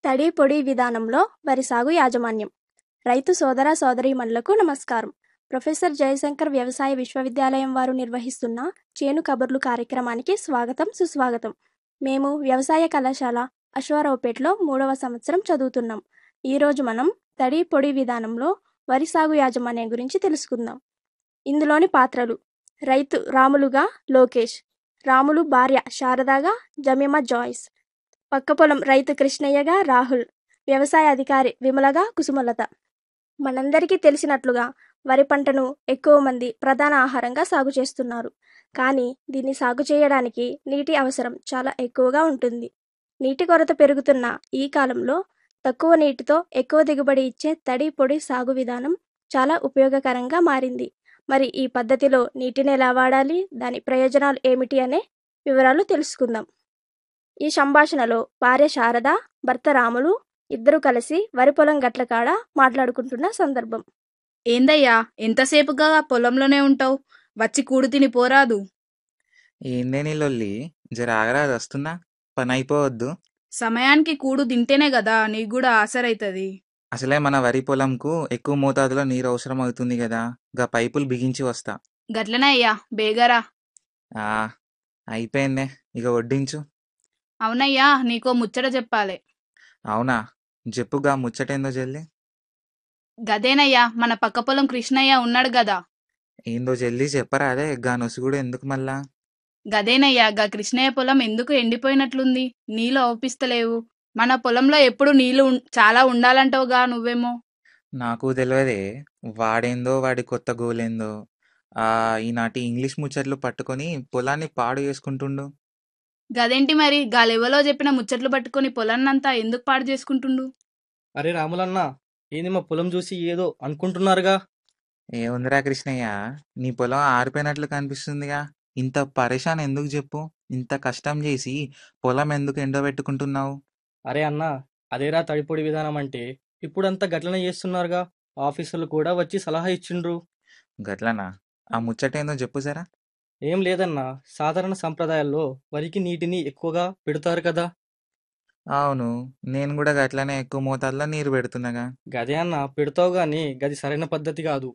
తడి పొడి విధానంలో వరి సాగు యాజమాన్యం రైతు సోదర సోదరీమణులకు నమస్కారం ప్రొఫెసర్ జయశంకర్ వ్యవసాయ విశ్వవిద్యాలయం వారు నిర్వహిస్తున్న చేను కబుర్లు కార్యక్రమానికి స్వాగతం సుస్వాగతం మేము వ్యవసాయ కళాశాల అశ్వారావుపేటలో మూడవ సంవత్సరం చదువుతున్నాం ఈరోజు మనం తడి పొడి విధానంలో వరి సాగు యాజమాన్యం గురించి తెలుసుకుందాం ఇందులోని పాత్రలు రైతు రాములుగా లోకేష్ రాములు భార్య శారదాగా జమీమా జాయ్స్ పక్క పొలం రైతు కృష్ణయ్యగా రాహుల్ వ్యవసాయ అధికారి విమలగా కుసుమలత మనందరికీ తెలిసినట్లుగా వరి పంటను ఎక్కువ మంది ప్రధాన ఆహారంగా సాగు చేస్తున్నారు కానీ దీన్ని సాగు చేయడానికి నీటి అవసరం చాలా ఎక్కువగా ఉంటుంది నీటి కొరత పెరుగుతున్న ఈ కాలంలో తక్కువ నీటితో ఎక్కువ దిగుబడి ఇచ్చే తడి పొడి సాగు విధానం చాలా ఉపయోగకరంగా మారింది మరి ఈ పద్ధతిలో నీటిని ఎలా వాడాలి దాని ప్రయోజనాలు ఏమిటి అనే వివరాలు తెలుసుకుందాం ఈ సంభాషణలో భార్య శారద భర్త రాములు ఇద్దరు కలిసి వరి పొలం గట్ల కాడ మాట్లాడుకుంటున్న సందర్భం ఏందయ్యా ఎంతసేపుగా పొలంలోనే ఉంటావు వచ్చి కూడు తిని పోరాదు ఏందే నీ లొల్లి జర ఆగరాదు వస్తున్నా పని అయిపోవద్దు సమయానికి కూడు తింటేనే కదా నీకు కూడా ఆసరైతది అసలే మన వరి పొలంకు ఎక్కువ మోతాదులో నీరు అవసరం అవుతుంది కదా గా పైపులు బిగించి వస్తా గట్లనే అయ్యా బేగరా ఆ అయిపోయిందే ఇక వడ్డించు అవునయ్యా నీకో ముచ్చట చెప్పాలి అవునా చెప్పుగా ముచ్చటేందో జల్లి గదేనయ్యా మన పక్క పొలం కృష్ణయ్య ఉన్నాడు గదా ఏందో జల్లి చెప్పరా అదే గా నొసుగుడు ఎందుకు మళ్ళా గదేనయ్యా గా కృష్ణయ్య పొలం ఎందుకు ఎండిపోయినట్లుంది నీళ్ళు అవుపిస్తలేవు మన పొలంలో ఎప్పుడు నీళ్లు ఉం- చాలా ఉండాలంటావుగా నువ్వేమో నాకు తెలియదే వాడేందో వాడి కొత్త గోలేందో ఆ ఈనాటి ఇంగ్లీష్ ముచ్చట్లు పట్టుకొని పొలాన్ని పాడు చేసుకుంటుండు గదేంటి మరి గా లెవెలో చెప్పిన ముచ్చట్లు పట్టుకొని పొలాన్నంతా ఎందుకు పాడు చేసుకుంటుండు అరే రాములన్న ఏంది మా పొలం చూసి ఏదో అనుకుంటున్నారుగా ఏముందిరా కృష్ణయ్య నీ పొలం ఆరిపోయినట్లు కనిపిస్తుందిగా ఇంత పరేషాన్ ఎందుకు చెప్పు ఇంత కష్టం చేసి పొలం ఎందుకు ఎండబెట్టుకుంటున్నావు అరే అన్న అదేరా తడిపొడి విధానం అంటే ఇప్పుడంతా గట్లనే చేస్తున్నారుగా ఆఫీసర్లు కూడా వచ్చి సలహా ఇచ్చిండ్రు గట్లనా ఆ ముచ్చటేందో చెప్పు సరా ఏం లేదన్నా సాధారణ సంప్రదాయాల్లో వరికి నీటిని ఎక్కువగా పెడతారు కదా అవును నేను కూడా గట్లనే ఎక్కువ మోతాదులో నీరు పెడుతున్నాగా గదే అన్న పెడతావు గాని గది సరైన పద్ధతి కాదు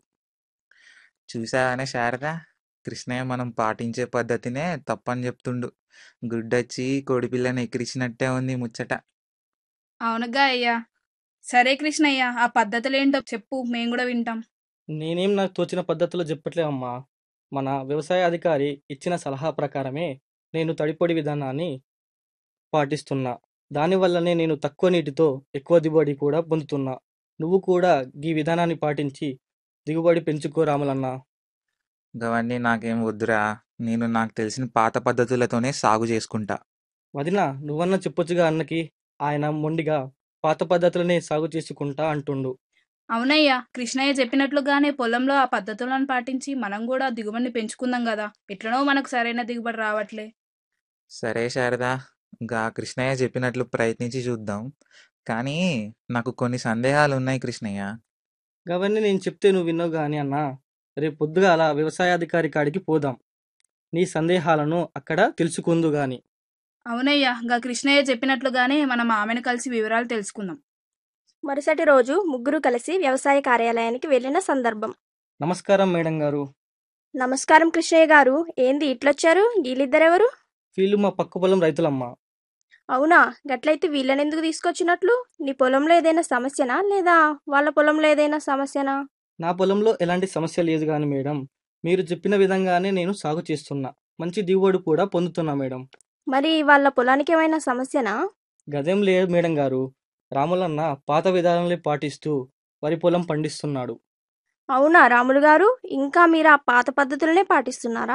చూసావనే శారద కృష్ణయ్య మనం పాటించే పద్ధతినే తప్పని చెప్తుండు గుడ్డొచ్చి కోడిపిల్లని ఎక్కిరించినట్టే ఉంది ఈ ముచ్చట అవునుగా అయ్యా సరే కృష్ణయ్య ఆ పద్ధతులేంటో చెప్పు మేము కూడా వింటాం నేనేం నాకు తోచిన పద్ధతిలో చెప్పట్లే అమ్మా మన వ్యవసాయ అధికారి ఇచ్చిన సలహా ప్రకారమే నేను తడిపొడి విధానాన్ని పాటిస్తున్నా దానివల్లనే నేను తక్కువ నీటితో ఎక్కువ దిగుబడి కూడా పొందుతున్నా నువ్వు కూడా ఈ విధానాన్ని పాటించి దిగుబడి పెంచుకో రాములన్నా గవన్నీ నాకేం వద్దురా నేను నాకు తెలిసిన పాత పద్ధతులతోనే సాగు చేసుకుంటా వదినా నువ్వన్నా చెప్పొచ్చుగా అన్నకి ఆయన మొండిగా పాత పద్ధతులనే సాగు చేసుకుంటా అంటుండు అవునయ్యా కృష్ణయ్య చెప్పినట్లుగానే పొలంలో ఆ పద్ధతులను పాటించి మనం కూడా దిగుబడిని పెంచుకుందాం కదా ఎట్లనో మనకు సరైన దిగుబడి రావట్లే సరే శారదా గా కృష్ణయ్య చెప్పినట్లు ప్రయత్నించి చూద్దాం కానీ నాకు కొన్ని సందేహాలు ఉన్నాయి కృష్ణయ్య అవన్నీ నేను చెప్తే నువ్వు విన్నావు గాని అన్నా రేపు పొద్దుగా అలా వ్యవసాయాధికారి కాడికి పోదాం నీ సందేహాలను అక్కడ తెలుసుకుందు గాని అవునయ్యా గా కృష్ణయ్య చెప్పినట్లుగానే మనం ఆమెను కలిసి వివరాలు తెలుసుకుందాం మరుసటి రోజు ముగ్గురు కలిసి వ్యవసాయ కార్యాలయానికి వెళ్ళిన సందర్భం నమస్కారం మేడం గారు నమస్కారం కృష్ణయ్య గారు ఏంది ఇట్లొచ్చారు వీళ్ళిద్దరెవరు వీళ్ళు మా పక్క పొలం రైతులమ్మ అవునా గట్లయితే వీళ్ళని ఎందుకు తీసుకొచ్చినట్లు నీ పొలంలో ఏదైనా సమస్యనా లేదా వాళ్ళ పొలంలో ఏదైనా సమస్యనా నా పొలంలో ఎలాంటి సమస్య లేదు గాని మేడం మీరు చెప్పిన విధంగానే నేను సాగు చేస్తున్నా మంచి దిగుబడి కూడా పొందుతున్నా మేడం మరి వాళ్ళ పొలానికి ఏమైనా సమస్యనా గదేం లేదు మేడం గారు రాములన్న పాత విధానాలే పాటిస్తూ వరి పొలం పండిస్తున్నాడు అవునా రాములు గారు ఇంకా మీరు ఆ పాత పద్ధతులనే పాటిస్తున్నారా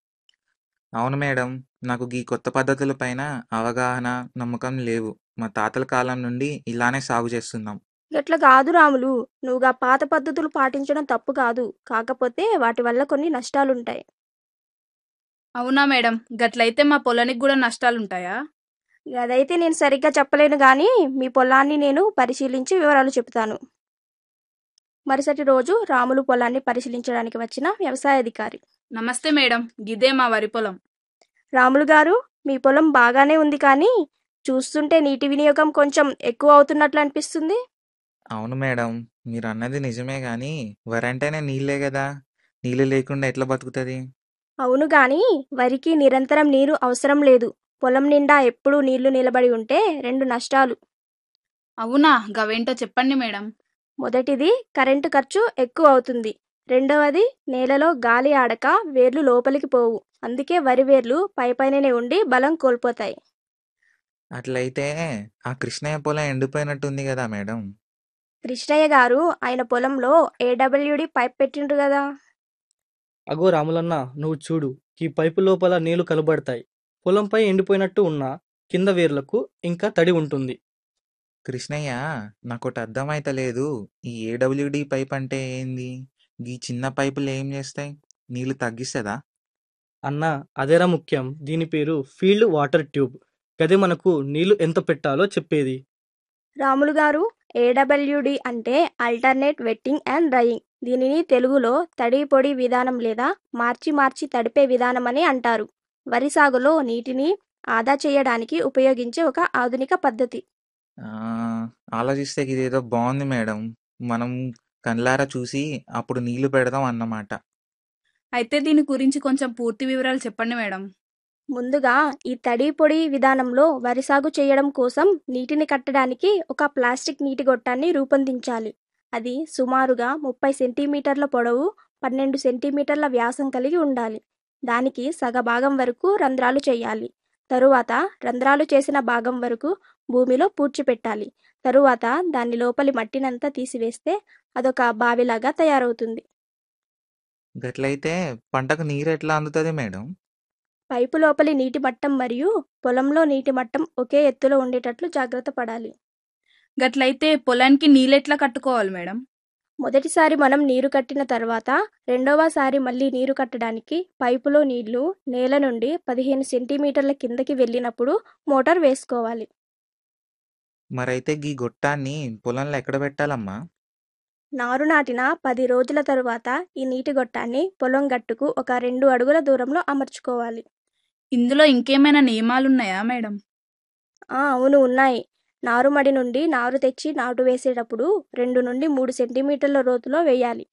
అవును మేడం నాకు ఈ కొత్త పద్ధతుల పైన అవగాహన నమ్మకం లేవు మా తాతల కాలం నుండి ఇలానే సాగు చేస్తున్నాం గట్ల కాదు రాములు నువ్వుగా పాత పద్ధతులు పాటించడం తప్పు కాదు కాకపోతే వాటి వల్ల కొన్ని నష్టాలుంటాయి అవునా మేడం గట్లయితే మా పొలానికి కూడా నష్టాలుంటాయా అదైతే నేను సరిగ్గా చెప్పలేను కానీ మీ పొలాన్ని నేను పరిశీలించి వివరాలు చెప్తాను మరుసటి రోజు రాములు పొలాన్ని పరిశీలించడానికి వచ్చిన వ్యవసాయ అధికారి నమస్తే మేడం గిదే మా వరి పొలం రాములు గారు మీ పొలం బాగానే ఉంది కానీ చూస్తుంటే నీటి వినియోగం కొంచెం ఎక్కువ అవుతున్నట్లు అనిపిస్తుంది అవును మేడం మీరు అన్నది నిజమే గాని వరంటేనే నీళ్ళే కదా నీళ్ళు లేకుండా ఎట్లా బతుకుతుంది అవును గాని వరికి నిరంతరం నీరు అవసరం లేదు పొలం నిండా ఎప్పుడూ నీళ్లు నిలబడి ఉంటే రెండు నష్టాలు అవునా గవేంటో చెప్పండి మేడం మొదటిది కరెంటు ఖర్చు ఎక్కువ అవుతుంది రెండవది నేలలో గాలి ఆడక వేర్లు లోపలికి పోవు అందుకే వరి వేర్లు పైపైననే ఉండి బలం కోల్పోతాయి అట్లయితే ఆ కృష్ణయ్య పొలం ఎండిపోయినట్టుంది కదా మేడం కృష్ణయ్య గారు ఆయన పొలంలో ఏడబ్ల్యూడి పైప్ పెట్టిండ్రు కదా అగో రాములన్న నువ్వు చూడు ఈ పైపు లోపల నీళ్లు కలబడతాయి పొలంపై ఎండిపోయినట్టు ఉన్న కింద వేర్లకు ఇంకా తడి ఉంటుంది కృష్ణయ్య నాకొకటి అర్థమైతలేదు ఈ ఏడబ్ల్యూడి పైప్ అంటే ఏంది ఈ చిన్న పైపులు ఏం చేస్తాయి నీళ్లు తగ్గిస్తుందా అన్న అదేరా ముఖ్యం దీని పేరు ఫీల్డ్ వాటర్ ట్యూబ్ గది మనకు నీళ్లు ఎంత పెట్టాలో చెప్పేది రాములు గారు ఏడబ్ల్యూడి అంటే ఆల్టర్నేట్ వెట్టింగ్ అండ్ డ్రైయింగ్ దీనిని తెలుగులో తడి పొడి విధానం లేదా మార్చి మార్చి తడిపే విధానం అని అంటారు వరి సాగులో నీటిని ఆదా చేయడానికి ఉపయోగించే ఒక ఆధునిక పద్ధతి ఆ, ఆలోచిస్తే ఇదేదో బాగుంది మేడం మనం కళ్ళారా చూసి అప్పుడు నీళ్లు పెడదాం అన్నమాట అయితే దీని గురించి కొంచెం పూర్తి వివరాలు చెప్పండి మేడం ముందుగా ఈ తడి పొడి విధానంలో వరి సాగు చేయడం కోసం నీటిని కట్టడానికి ఒక ప్లాస్టిక్ నీటి గొట్టాన్ని రూపొందించాలి అది సుమారుగా ముప్పై సెంటీమీటర్ల పొడవు పన్నెండు సెంటీమీటర్ల వ్యాసం కలిగి ఉండాలి దానికి సగభాగం వరకు రంధ్రాలు చేయాలి తరువాత రంధ్రాలు చేసిన భాగం వరకు భూమిలో పూడ్చిపెట్టాలి తరువాత దాని లోపలి మట్టినంతా తీసివేస్తే అదొక బావిలాగా తయారవుతుంది గట్లయితే పంటకు నీరు ఎట్లా అందుతుంది మేడం పైపు లోపలి నీటి మట్టం మరియు పొలంలో నీటి మట్టం ఒకే ఎత్తులో ఉండేటట్లు జాగ్రత్త పడాలి గట్లయితే పొలానికి నీళ్ళెట్లా కట్టుకోవాలి మేడం మొదటిసారి మనం నీరు కట్టిన తర్వాత రెండవసారి మళ్ళీ నీరు కట్టడానికి పైపులో నీళ్లు నేల నుండి పదిహేను సెంటీమీటర్ల కిందకి వెళ్ళినప్పుడు మోటార్ వేసుకోవాలి మరైతే ఈ గొట్టాన్ని పొలంలో ఎక్కడ పెట్టాలమ్మా నారు నాటిన పది రోజుల తరువాత ఈ నీటి గొట్టాన్ని పొలం గట్టుకు ఒక రెండు అడుగుల దూరంలో అమర్చుకోవాలి ఇందులో ఇంకేమైనా నియమాలున్నాయా మేడం ఆ అవును ఉన్నాయి నారుమడి నుండి నారు తెచ్చి నాటు వేసేటప్పుడు రెండు నుండి మూడు సెంటీమీటర్ల లోతులో వేయాలి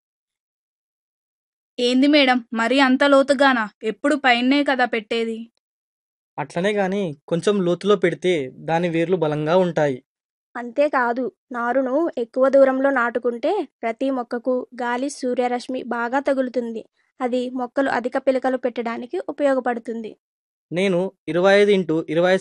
ఏంది మేడం మరీ అంత లోతుగానా ఎప్పుడు పైనే కదా పెట్టేది అట్లనే గాని కొంచెం లోతులో పెడితే దాని వేర్లు బలంగా ఉంటాయి అంతేకాదు నారును ఎక్కువ దూరంలో నాటుకుంటే ప్రతి మొక్కకు గాలి సూర్యరశ్మి బాగా తగులుతుంది అది మొక్కలు అధిక పిలకలు పెట్టడానికి ఉపయోగపడుతుంది నేను ఇరవై ఐదు ఇంటూ ఇరవై